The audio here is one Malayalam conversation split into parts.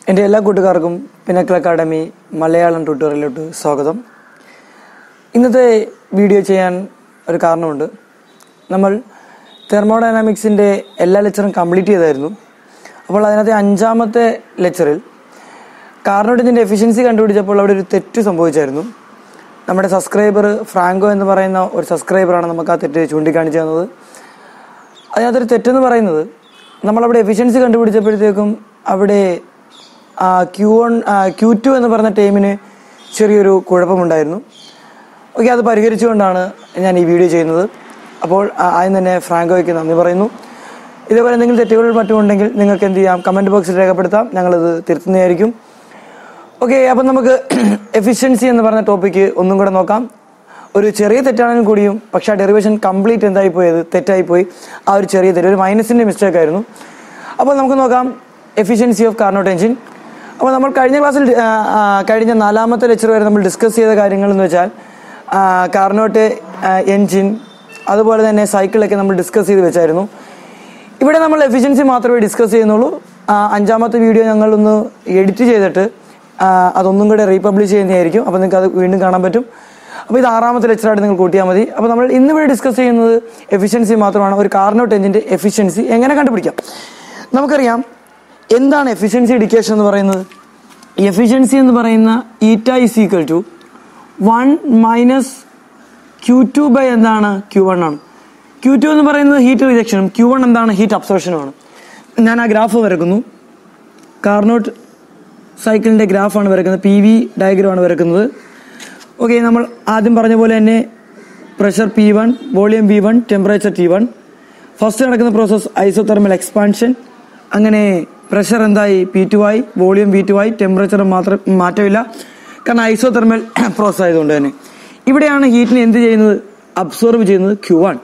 എൻ്റെ എല്ലാ കൂട്ടുകാർക്കും പിന്നക്കൽ അക്കാഡമി മലയാളം ട്യൂട്ടോറിയലിലോട്ട് സ്വാഗതം ഇന്നത്തെ വീഡിയോ ചെയ്യാൻ ഒരു കാരണമുണ്ട് നമ്മൾ തെർമോഡൈനാമിക്സിൻ്റെ എല്ലാ ലെക്ചറും കംപ്ലീറ്റ് ചെയ്തായിരുന്നു അപ്പോൾ അതിനകത്തെ അഞ്ചാമത്തെ ലെക്ചറിൽ കാർണോട്ടിൻ്റെ എഫിഷ്യൻസി കണ്ടുപിടിച്ചപ്പോൾ അവിടെ ഒരു തെറ്റ് സംഭവിച്ചായിരുന്നു നമ്മുടെ സബ്സ്ക്രൈബർ ഫ്രാങ്കോ എന്ന് പറയുന്ന ഒരു സബ്സ്ക്രൈബറാണ് നമുക്ക് ആ തെറ്റ് ചൂണ്ടിക്കാണിച്ചു തന്നത് അതിനകത്തൊരു തെറ്റെന്ന് പറയുന്നത് നമ്മളവിടെ എഫിഷ്യൻസി കണ്ടുപിടിച്ചപ്പോഴത്തേക്കും അവിടെ ക്യൂ വൺ ക്യൂ ടു എന്ന് പറഞ്ഞ ടൈമിന് ചെറിയൊരു കുഴപ്പമുണ്ടായിരുന്നു ഓക്കെ അത് പരിഹരിച്ചുകൊണ്ടാണ് ഞാൻ ഈ വീഡിയോ ചെയ്യുന്നത് അപ്പോൾ ആ- ആദ്യം തന്നെ ഫ്രാങ്കോയ്ക്ക് നന്ദി പറയുന്നു ഇതേപോലെ എന്തെങ്കിലും തെറ്റുകൾ മറ്റും ഉണ്ടെങ്കിൽ നിങ്ങൾക്ക് എന്ത് ചെയ്യാം കമൻറ്റ് ബോക്സിൽ രേഖപ്പെടുത്താം ഞങ്ങളത് തിരുത്തുന്നതായിരിക്കും ഓക്കെ അപ്പം നമുക്ക് എഫിഷ്യൻസി എന്ന് പറഞ്ഞ ടോപ്പിക്ക് ഒന്നും കൂടെ നോക്കാം ഒരു ചെറിയ തെറ്റാണെങ്കിൽ കൂടിയും പക്ഷേ ആ ഡെറിവേഷൻ കംപ്ലീറ്റ് എന്തായി പോയത് തെറ്റായി ആ ഒരു ചെറിയ തെറ്റ് ഒരു മൈനസിൻ്റെ മിസ്റ്റേക്ക് ആയിരുന്നു അപ്പോൾ നമുക്ക് നോക്കാം എഫിഷ്യൻസി ഓഫ് കാർണോട്ട് എഞ്ചിൻ അപ്പോൾ നമ്മൾ കഴിഞ്ഞ ക്ലാസ്സിൽ ആ, ആ, കഴിഞ്ഞ നാലാമത്തെ ലെക്ചർ വരെ നമ്മൾ ഡിസ്കസ് ചെയ്ത കാര്യങ്ങൾ എന്ന് വെച്ചാൽ ആ, കാർണോട്ട് എഞ്ചിൻ അതുപോലെ തന്നെ സൈക്കിളൊക്കെ നമ്മൾ ഡിസ്കസ് ചെയ്ത് വെച്ചായിരുന്നു ഇവിടെ നമ്മൾ എഫിഷ്യൻസി മാത്രമേ ഡിസ്കസ് ചെയ്യുന്നുള്ളൂ ആ, അഞ്ചാമത്തെ വീഡിയോ ഞങ്ങളൊന്ന് എഡിറ്റ് ചെയ്തിട്ട് ആ, അതൊന്നും കൂടെ റീപബ്ലിഷ് ചെയ്യുന്നതായിരിക്കും അപ്പോൾ നിങ്ങൾക്ക് അത് വീണ്ടും കാണാൻ പറ്റും അപ്പോൾ ഇത് ആറാമത്തെ ലെക്ചറായിട്ട് നിങ്ങൾ കൂട്ടിയാൽ മതി അപ്പോൾ നമ്മൾ ഇന്ന് ഇവിടെ ഡിസ്കസ് ചെയ്യുന്നത് എഫിഷ്യൻസി മാത്രമാണ് ഒരു കാർനോട്ട് എഞ്ചിൻ്റെ എഫിഷ്യൻസി എങ്ങനെ കണ്ടുപിടിക്കാം നമുക്കറിയാം എന്താണ് എഫിഷ്യൻസി ഇഡിക്കേഷൻ എന്ന് പറയുന്നത് എഫിഷ്യൻസി എന്ന് പറയുന്ന eta is equal to one minus Q two by എന്താണ് ക്യൂ വൺ ആണ് ക്യൂ ടു എന്ന് പറയുന്നത് ഹീറ്റ് റിജക്ഷനും ക്യൂ വൺ എന്താണ് ഹീറ്റ് അബ്സോർഷനുമാണ് ഞാൻ ആ ഗ്രാഫ് വരക്കുന്നു കാർനോട്ട് സൈക്കിളിൻ്റെ ഗ്രാഫാണ് വരക്കുന്നത് പി വി ഡയഗ്രമാണ് വരക്കുന്നത് ഓക്കെ നമ്മൾ ആദ്യം പറഞ്ഞ പോലെ തന്നെ pressure P one volume V one temperature T one first നടക്കുന്ന പ്രോസസ്സ് ഐസോതെർമൽ എക്സ്പാൻഷൻ അങ്ങനെ പ്രഷർ എന്തായി പി ടു ആയി വോളിയം വി ടു ആയി ടെമ്പറേച്ചർ മാത്രം മാറ്റമില്ല കാരണം ഐസോതെർമൽ പ്രോസസ് ആയതുകൊണ്ട് തന്നെ ഇവിടെയാണ് ഹീറ്റിനെ എന്ത് ചെയ്യുന്നത് അബ്സോർബ് ചെയ്യുന്നത് ക്യൂ വൺ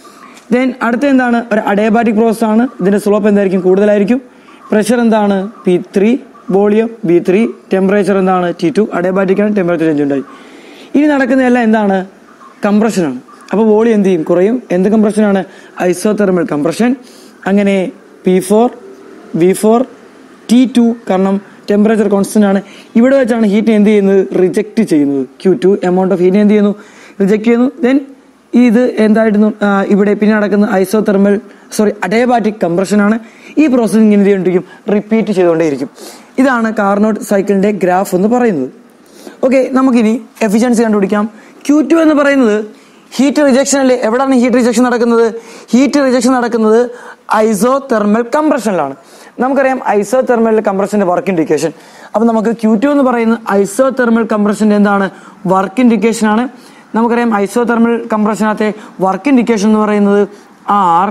ദെൻ അടുത്ത എന്താണ് ഒരു അഡയബാറ്റിക് പ്രോസസ് ആണ് ഇതിന്റെ സ്ലോപ്പ് എന്തായിരിക്കും കൂടുതലായിരിക്കും പ്രഷർ എന്താണ് P three volume B three temperature എന്താണ് ടി ടു അഡയബാറ്റിക് ആണ് ടെമ്പറേച്ചർ ചേഞ്ച് ഉണ്ടായി ഇനി നടക്കുന്നതെല്ലാം എന്താണ് കംപ്രഷനാണ് അപ്പോൾ വോളിയം എന്ത് ചെയ്യും കുറയും എന്ത് കംപ്രഷനാണ് ഐസോതെർമൽ കംപ്രഷൻ അങ്ങനെ P four V four T two കാരണം ടെമ്പറേച്ചർ കോൺസ്റ്റന്റ് ആണ് ഇവിടെ വെച്ചാണ് ഹീറ്റിനെ എന്ത് ചെയ്യുന്നത് റിജക്റ്റ് ചെയ്യുന്നത് ക്യൂ ടു എമൗണ്ട് ഓഫ് ഹീറ്റിനെ എന്ത് ചെയ്യുന്നു റിജക്റ്റ് ചെയ്യുന്നു ദെൻ ഇത് എന്തായിരുന്നു ആ, ഇവിടെ പിന്നെ നടക്കുന്ന ഐസോതെർമൽ സോറി അഡയബാറ്റിക് കംപ്രഷൻ ആണ് ഈ പ്രോസസ്സ് ഇങ്ങനെ എന്ത് ചെയ്തുകൊണ്ടിരിക്കും റിപ്പീറ്റ് ചെയ്തുകൊണ്ടേയിരിക്കും ഇതാണ് കാർനോട്ട് സൈക്കിളിന്റെ ഗ്രാഫ് എന്ന് പറയുന്നത് ഓക്കെ നമുക്കിനി എഫിഷ്യൻസി കണ്ടുപിടിക്കാം ക്യൂ ടു എന്ന് പറയുന്നത് ഹീറ്റ് റിജക്ഷൻ അല്ലേ എവിടെയാണ് ഹീറ്റ് റിജക്ഷൻ നടക്കുന്നത് ഹീറ്റ് റിജക്ഷൻ നടക്കുന്നത് ഐസോ തെർമൽ കംപ്രഷനിലാണ് നമുക്കറിയാം ഐസോ തെർമൽ കംപ്രഷന്റെ വർക്ക് ഇൻഡിക്കേഷൻ അപ്പൊ നമുക്ക് ക്യൂ ടു എന്ന് പറയുന്നത് ഐസോ തെർമൽ കംപ്രഷന്റെ എന്താണ് വർക്ക് ഇൻഡിക്കേഷൻ ആണ് നമുക്കറിയാം ഐസോ തെർമൽ കംപ്രഷനകത്തെ വർക്ക് ഇൻഡിക്കേഷൻ എന്ന് പറയുന്നത് ആർ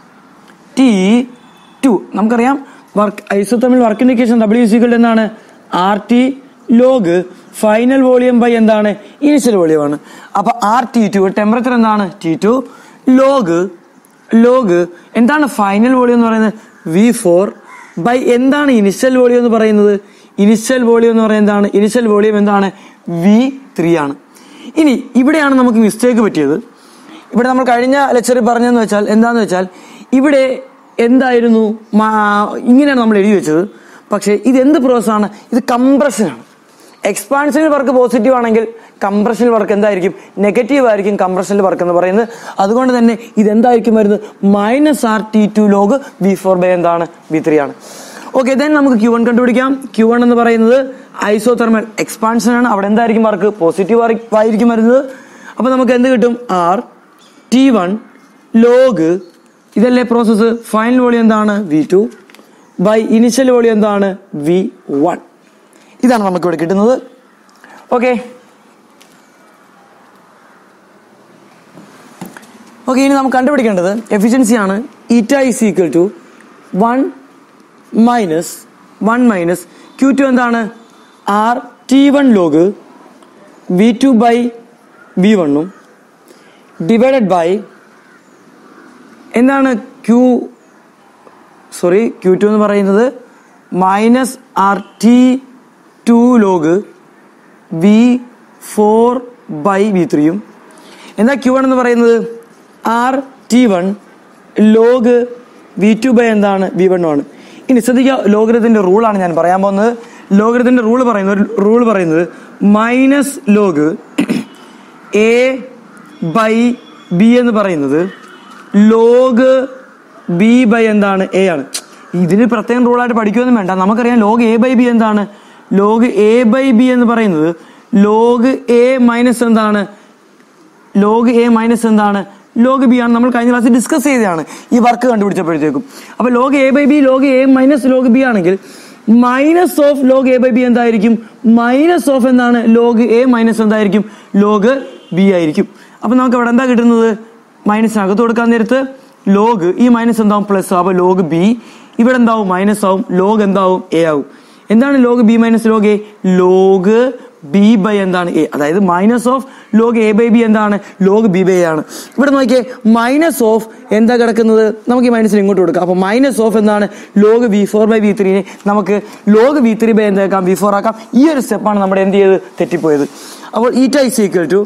ടി ടു നമുക്കറിയാം work isothermal work indication W is equal എന്താണ് R T log final volume by എന്താണ് ഇനിഷ്യൽ വോളിയം ആണ് അപ്പൊ ആർ ടി ടു ടെമ്പറേച്ചർ എന്താണ് ടി ടു ലോഗ് ലോഗ് എന്താണ് ഫൈനൽ വോളിയം എന്ന് പറയുന്നത് വി ഫോർ ബൈ എന്താണ് ഇനിഷ്യൽ വോളിയം എന്ന് പറയുന്നത് ഇനിഷ്യൽ വോളിയം എന്ന് പറയുന്നത് എന്താണ് ഇനിഷ്യൽ വോളിയം എന്താണ് വി ത്രീ ആണ് ഇനി ഇവിടെയാണ് നമുക്ക് മിസ്റ്റേക്ക് പറ്റിയത് ഇവിടെ നമ്മൾ കഴിഞ്ഞ ലെക്ചറിൽ പറഞ്ഞതെന്ന് വെച്ചാൽ എന്താന്ന് വെച്ചാൽ ഇവിടെ എന്തായിരുന്നു മാ- ഇങ്ങനെയാണ് നമ്മൾ എഴുതി വെച്ചത് പക്ഷേ ഇത് എന്ത് പ്രോസസ് ആണ് ഇത് കംപ്രഷനാണ് എക്സ്പാൻഷനിൽ വർക്ക് പോസിറ്റീവ് ആണെങ്കിൽ കംപ്രഷനിൽ വർക്ക് എന്തായിരിക്കും നെഗറ്റീവ് ആയിരിക്കും കംപ്രഷനിൽ വർക്ക് എന്ന് പറയുന്നത് അതുകൊണ്ട് തന്നെ ഇത് എന്തായിരിക്കും വരുന്നത് minus R T two log V four by എന്താണ് വി ത്രീ ആണ് ഓക്കെ ദെൻ നമുക്ക് ക്യൂ വൺ കണ്ടുപിടിക്കാം ക്യൂ വൺ എന്ന് പറയുന്നത് ഐസോതെർമൽ എക്സ്പാൻഷൻ ആണ് അവിടെ എന്തായിരിക്കും വർക്ക് പോസിറ്റീവ് ആയിരിക്കും വരുന്നത് അപ്പൊ നമുക്ക് എന്ത് കിട്ടും ആർ ടി വൺ ലോഗ് ഇതല്ലേ പ്രോസസ്സ് ഫൈനൽ വോളിയം എന്താണ് V two by initial volume എന്താണ് വി വൺ ഇതാണ് നമുക്ക് ഇവിടെ കിട്ടുന്നത് ഓക്കെ ഓക്കെ ഇനി നമുക്ക് കണ്ടുപിടിക്കേണ്ടത് എഫിഷ്യൻസി ആണ് eta is equal to one minus one minus Q two എന്താണ് R T one log V two by V വണ്ണും ഡിവൈഡഡ് ബൈ എന്താണ് ക്യൂ സോറി ക്യൂ ടു എന്ന് പറയുന്നത് minus R T two log V four by V ത്രീയും എന്താ ക്യൂ വൺ എന്ന് പറയുന്നത് R T one log V two by എന്താണ് വി വൺ ആണ് ഇനി ശ്രദ്ധിക്കുക ലോഗരിതത്തിന്റെ റൂളാണ് ഞാൻ പറയാൻ പോകുന്നത് ലോഗരിതത്തിന്റെ റൂൾ പറയുന്നത് ഒരു റൂൾ പറയുന്നത് minus log A by B എന്ന് പറയുന്നത് ലോഗ് ബി ബൈ എന്താണ് എ ആണ് ഇതിന് പ്രത്യേകം റൂളായിട്ട് പഠിക്കുകയൊന്നും വേണ്ട നമുക്കറിയാം ലോഗ് എ ബൈ ബി എന്താണ് ലോഗ് എ ബൈ ബി എന്ന് പറയുന്നത് ലോഗ് എ മൈനസ് എന്താണ് ലോഗ് എ മൈനസ് എന്താണ് ലോഗ് ബി ആണ് നമ്മൾ കഴിഞ്ഞ ക്ലാസ്സിൽ ഡിസ്കസ് ചെയ്തതാണ് ഈ വർക്ക് കണ്ടുപിടിച്ചപ്പോഴത്തേക്കും അപ്പൊ log A by B log A minus log B ആണെങ്കിൽ minus of log A by B എന്തായിരിക്കും മൈനസ് ഓഫ് എന്താണ് ലോഗ് എ മൈനസ് എന്തായിരിക്കും ലോഗ് ബി ആയിരിക്കും അപ്പൊ നമുക്ക് അവിടെ എന്താ കിട്ടുന്നത് മൈനസിനകത്ത് കൊടുക്കാൻ നേരത്ത് ലോഗ് ഈ മൈനസ് എന്താവും പ്ലസ് അപ്പൊ ലോഗ് ബി ഇവിടെ എന്താവും മൈനസ് ആവും ലോഗ് എന്താവും എ ആവും എന്താണ് log B minus log A log B by എന്താണ് എ അതായത് minus of log A by B എന്താണ് ലോഗ് ബി ബൈ ആണ് ഇവിടെ നോക്കിയേ മൈനസ് ഓഫ് എന്താ കിടക്കുന്നത് നമുക്ക് ഈ മൈനസിന് ഇങ്ങോട്ട് കൊടുക്കാം അപ്പൊ മൈനസ് ഓഫ് എന്താണ് log V four by V ത്രീനെ നമുക്ക് ലോഗ് വി ത്രീ ബൈ എന്താക്കാം വി ഫോർ ആക്കാം ഈ ഒരു സ്റ്റെപ്പാണ് നമ്മുടെ എന്ത് ചെയ്ത് തെറ്റിപ്പോയത് അപ്പോൾ eta is equal to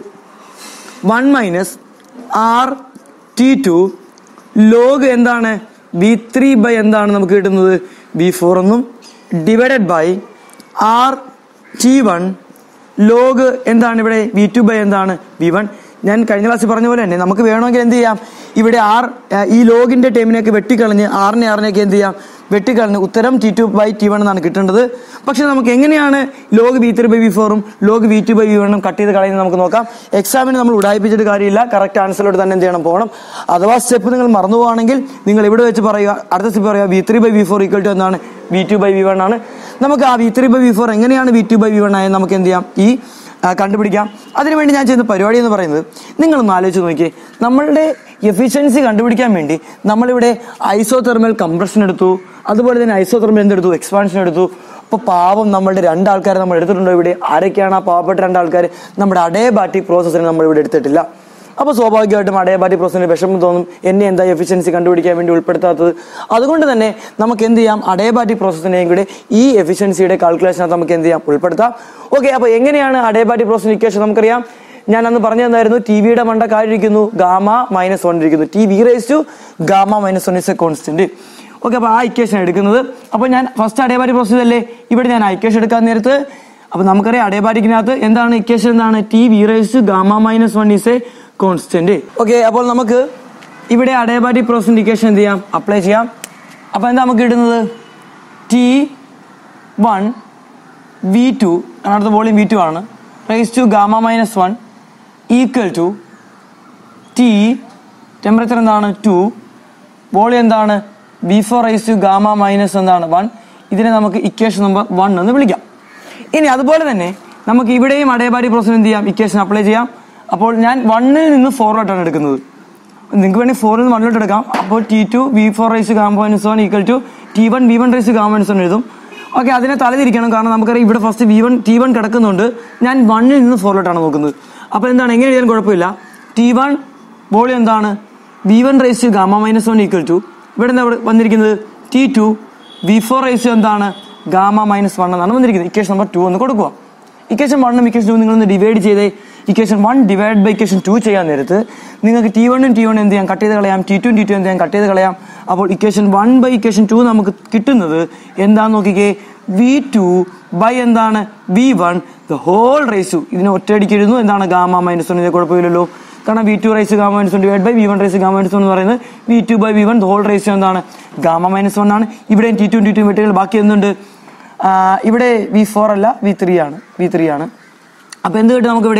one minus R T two log എന്താണ് വി ത്രീ ബൈ എന്താണ് നമുക്ക് കിട്ടുന്നത് വി ഫോർ എന്നും divided by R T one log എന്താണ് ഇവിടെ വി ടു ബൈ എന്താണ് വി വൺ ഞാൻ കഴിഞ്ഞ ക്ലാസ്സിൽ പറഞ്ഞ പോലെ തന്നെ നമുക്ക് വേണമെങ്കിൽ എന്ത് ചെയ്യാം ഇവിടെ ആർ ഈ ലോഗിന്റെ ടൈമിനെയൊക്കെ വെട്ടിക്കളഞ്ഞ് ആറിനെ ആറിനെയൊക്കെ എന്ത് ചെയ്യാം വെട്ടിക്കളഞ്ഞ് ഉത്തരം T two by T one എന്നാണ് കിട്ടേണ്ടത് പക്ഷെ നമുക്ക് എങ്ങനെയാണ് log V three by V ഫോറും log V two by V വണ്ണും കട്ട് ചെയ്ത് കളയുന്നത് നമുക്ക് നോക്കാം എക്സാമിന് നമ്മൾ ഉടായിപ്പിച്ചിട്ട് കാര്യമില്ല കറക്റ്റ് ആൻസറിലോട്ട് തന്നെ എന്ത് ചെയ്യണം പോകണം അഥവാ സ്റ്റെപ്പ് നിങ്ങൾ മറന്നു പോവാണെങ്കിൽ നിങ്ങൾ ഇവിടെ വെച്ച് പറയുക അടുത്ത സ്റ്റെപ്പ് പറയുക V three by V four equal to എന്താണ് V two by V one ആണ് നമുക്ക് ആ V three by V four എങ്ങനെയാണ് V two by V one ആയത് നമുക്ക് എന്ത് ചെയ്യാം ഈ ആ, കണ്ടുപിടിക്കാം അതിനുവേണ്ടി ഞാൻ ചെയ്യുന്ന പരിപാടി എന്ന് പറയുന്നത് നിങ്ങളൊന്ന് ആലോചിച്ച് നോക്കിയേ നമ്മളുടെ എഫിഷ്യൻസി കണ്ടുപിടിക്കാൻ വേണ്ടി നമ്മളിവിടെ ഐസോ തെർമൽ കംപ്രഷൻ എടുത്തു അതുപോലെ തന്നെ ഐസോ തെർമൽ എന്തെടുത്തു എക്സ്പാൻഷൻ എടുത്തു അപ്പോൾ പാവം നമ്മളുടെ രണ്ടാൾക്കാരെ നമ്മൾ എടുത്തിട്ടുണ്ടോ ഇവിടെ ആരൊക്കെയാണ് ആ പാവപ്പെട്ട രണ്ടാൾക്കാർ നമ്മുടെ അഡേബാറ്റിക് പ്രോസസ്സിന് നമ്മൾ ഇവിടെ എടുത്തിട്ടില്ല അപ്പോൾ സ്വാഭാവികമായിട്ടും അഡേബാറ്റിക് പ്രോസസ്സിന് വിഷമം തോന്നും എന്നെ എന്താ എഫിഷ്യൻസി കണ്ടുപിടിക്കാൻ വേണ്ടി ഉൾപ്പെടുത്താത്തത് അതുകൊണ്ട് തന്നെ നമുക്ക് എന്ത് ചെയ്യാം അഡേബാറ്റിക് പ്രോസസ്സിനെയും കൂടെ ഈ എഫിഷ്യൻസിയുടെ കാൽക്കുലേഷനകത്ത് നമുക്ക് എന്ത് ചെയ്യാം ഉൾപ്പെടുത്താം ഓക്കെ അപ്പോൾ എങ്ങനെയാണ് അഡേബാറ്റിക് പ്രോസസ് ഇക്വേഷൻ നമുക്കറിയാം ഞാൻ അന്ന് പറഞ്ഞു തന്നായിരുന്നു ടി വിയുടെ മണ്ട കാഴിരിക്കുന്നു ഗാമ മൈനസ് വൺ ഇരിക്കുന്നു T V raise to gamma minus one is a constant okay അപ്പോൾ ആ ഇക്വേഷൻ എടുക്കുന്നത് അപ്പോൾ ഞാൻ ഫസ്റ്റ് അഡേബാറ്റിക് പ്രോസസ് അല്ലേ ഇവിടെ ഞാൻ ആ ഇക്വേഷൻ എടുക്കാൻ നേരത്ത് അപ്പോൾ നമുക്കറിയാം അഡേബാറ്റിക്കിനകത്ത് എന്താണ് ഇക്വേഷൻ എന്താണ് T V raise to gamma minus one is a constant okay അപ്പോൾ നമുക്ക് ഇവിടെ അഡേബാറ്റിക് പ്രോസസ് ഇൻഡിക്കേഷൻ എന്ത് ചെയ്യാം അപ്ലൈ ചെയ്യാം അപ്പോൾ എന്താ നമുക്ക് കിട്ടുന്നത് ടി വൺ വി ടു അടുത്ത വോളിയം വി ടു ആണ് raise to gamma minus one equal to T temperature എന്താണ് ടു വോളിയം എന്താണ് B four rise to gamma minus എന്താണ് വൺ ഇതിനെ നമുക്ക് ഇക്വേഷൻ നമ്പർ വൺ എന്ന് വിളിക്കാം ഇനി അതുപോലെ തന്നെ നമുക്ക് ഇവിടെയും അടയബാരി പ്രോസസ് എന്ത് ചെയ്യാം ഇക്വേഷൻ അപ്ലൈ ചെയ്യാം അപ്പോൾ ഞാൻ വണ്ണിൽ നിന്ന് ഫോറിലോട്ടാണ് എടുക്കുന്നത് നിങ്ങൾക്ക് വേണമെങ്കിൽ ഫോറിൽ നിന്ന് വണ്ണിലോട്ട് എടുക്കാം അപ്പോൾ T two V four rise gamma minus one equal to T one V one rise gamma minus one എഴുതും ഓക്കെ അതിനെ തലതിരിക്കണം കാരണം നമുക്കറിയാം ഇവിടെ first V one T one കിടക്കുന്നുണ്ട് ഞാൻ വണ്ണിൽ നിന്ന് ഫോറിലോട്ടാണ് നോക്കുന്നത് അപ്പോൾ എന്താണ് എങ്ങനെ എഴുതാൻ കുഴപ്പമില്ല ടി വൺ വോളിയം എന്താണ് V one raise gamma minus one equal to ഇവിടെ എന്താ ഇവിടെ വന്നിരിക്കുന്നത് T two V four raise എന്താണ് ഗാമ മൈനസ് വൺ എന്നാണ് വന്നിരിക്കുന്നത് ഇക്വേഷൻ നമ്പർ ടു എന്ന് കൊടുക്കുക ഇക്വേഷൻ വണ്ണും ഇക്വേഷൻ ടു നിങ്ങളൊന്ന് ഡിവൈഡ് ചെയ്തേ equation one divide by equation two ചെയ്യാൻ നേരത്ത് നിങ്ങൾക്ക് ടി വണ്ണും ടി വൺ എന്ത് ചെയ്യാം കട്ട് ചെയ്ത് കളയാം ടി ടു ടി ടു എന്ത് ചെയ്യാം കട്ട് ചെയ്ത് കളയാം അപ്പോൾ equation one by equation two നമുക്ക് കിട്ടുന്നത് എന്താന്ന് നോക്കിക്കേ വി ടു ബൈ എന്താണ് V one the whole raise ഇതിനെ ഒറ്റയടിക്ക് എഴുതുന്നു എന്താണ് ഗാമ മൈനസ് വൺ കുഴപ്പമില്ലല്ലോ കാരണം V two rise gamma minus one divide by V one rise gamma minus one എന്ന് പറയുന്നത് V two by V one whole rise എന്താണ് ഗാമ മൈനസ് വൺ ആണ് ഇവിടെ ടി ടു ടി ടു വെട്ടുകൾ ബാക്കി എന്തുണ്ട് ആ, ഇവിടെ വി ഫോർ അല്ല വി ത്രീ ആണ് വി ത്രീ ആണ് അപ്പോൾ എന്ത് കിട്ടും നമുക്കിവിടെ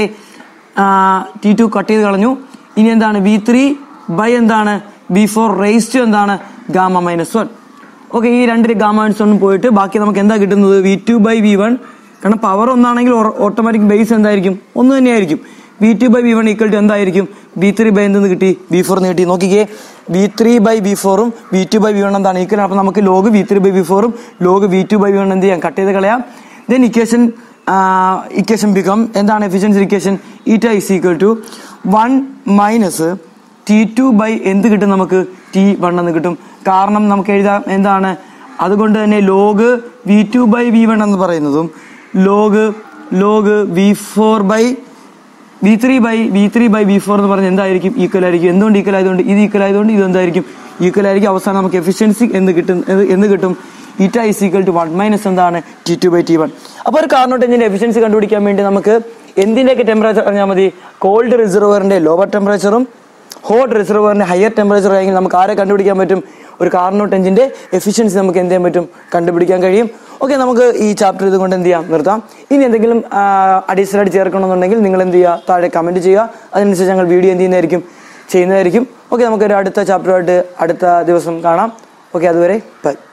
ടി ടു കട്ട് ചെയ്ത് കളഞ്ഞു ഇനി എന്താണ് വി ത്രീ ബൈ എന്താണ് വി ഫോർ റേസ് ടു എന്താണ് ഗാമ മൈനസ് വൺ ഓക്കെ ഈ രണ്ട് ഗാമ മൈനസ് വൺ പോയിട്ട് ബാക്കി നമുക്ക് എന്താ കിട്ടുന്നത് V two by V one കാരണം പവർ ഒന്നാണെങ്കിൽ ഓട്ടോമാറ്റിക് ബേസ് എന്തായിരിക്കും ഒന്ന് തന്നെയായിരിക്കും V two by V one equal to എന്തായിരിക്കും വി ത്രീ ബൈ എന്തെന്ന് കിട്ടി വി ഫോർ എന്ന് കിട്ടി നോക്കിക്കേ വി ത്രീ ബൈ വി ഫോറും V two by V one എന്താണ് ഈക്വൽ അപ്പോൾ നമുക്ക് log V three by V ഫോറും log V two by V one എന്ത് ചെയ്യാം കട്ട് ചെയ്ത് കളയാം ദെൻ ഇക്വേഷൻ ഇക്വേഷൻ ബിക്കം എന്താണ് efficiency equation eta is equal to one minus T two by എന്ത് കിട്ടും നമുക്ക് ടി വൺ എന്ന് കിട്ടും കാരണം നമുക്ക് എഴുതാം എന്താണ് അതുകൊണ്ട് തന്നെ log V two by V one എന്ന് പറയുന്നതും log log V four by V three by V three by V four എന്ന് പറഞ്ഞാൽ എന്തായിരിക്കും ഈക്വൽ ആയിരിക്കും എന്തുകൊണ്ട് ഈക്വൽ ആയതുകൊണ്ട് ഇത് ഈക്വൽ ആയതുകൊണ്ട് ഇത് എന്തായിരിക്കും ഈക്വൽ ആയിരിക്കും അവസാനം നമുക്ക് എഫിഷ്യൻസി എന്ത് കിട്ടും എന്ത് എന്ത് കിട്ടും eta is equal to one minus എന്താണ് T two by T one അപ്പോൾ ഒരു കാർണോട്ട് എഞ്ചിൻ്റെ എഫിഷ്യൻസി കണ്ടുപിടിക്കാൻ വേണ്ടി നമുക്ക് എന്തിൻ്റെയൊക്കെ ടെമ്പറേച്ചർ അറിഞ്ഞാൽ മതി കോൾഡ് റിസർവറിൻ്റെ ലോവർ ടെമ്പറേച്ചറും ഹോട്ട് റിസർവറിൻ്റെ ഹയർ ടെമ്പറേച്ചർ ആയെങ്കിൽ നമുക്ക് ആരെ കണ്ടുപിടിക്കാൻ പറ്റും ഒരു കാർണോട്ട് എഞ്ചിൻ്റെ എഫിഷ്യൻസി നമുക്ക് എന്ത് ചെയ്യാൻ പറ്റും കണ്ടുപിടിക്കാൻ കഴിയും ഓക്കെ നമുക്ക് ഈ ചാപ്റ്റർ ഇതുകൊണ്ട് എന്ത് ചെയ്യാം നിർത്താം ഇനി എന്തെങ്കിലും അഡീഷണൽ ആയിട്ട് ചേർക്കണമെന്നുണ്ടെങ്കിൽ നിങ്ങൾ എന്ത് ചെയ്യുക താഴെ കമൻറ്റ് ചെയ്യുക അതിനനുസരിച്ച് ഞങ്ങൾ വീഡിയോ എന്ത് ചെയ്യുന്നതായിരിക്കും ചെയ്യുന്നതായിരിക്കും ഓക്കെ നമുക്കൊരു അടുത്ത ചാപ്റ്ററുമായിട്ട് അടുത്ത ദിവസം കാണാം ഓക്കെ അതുവരെ ബൈ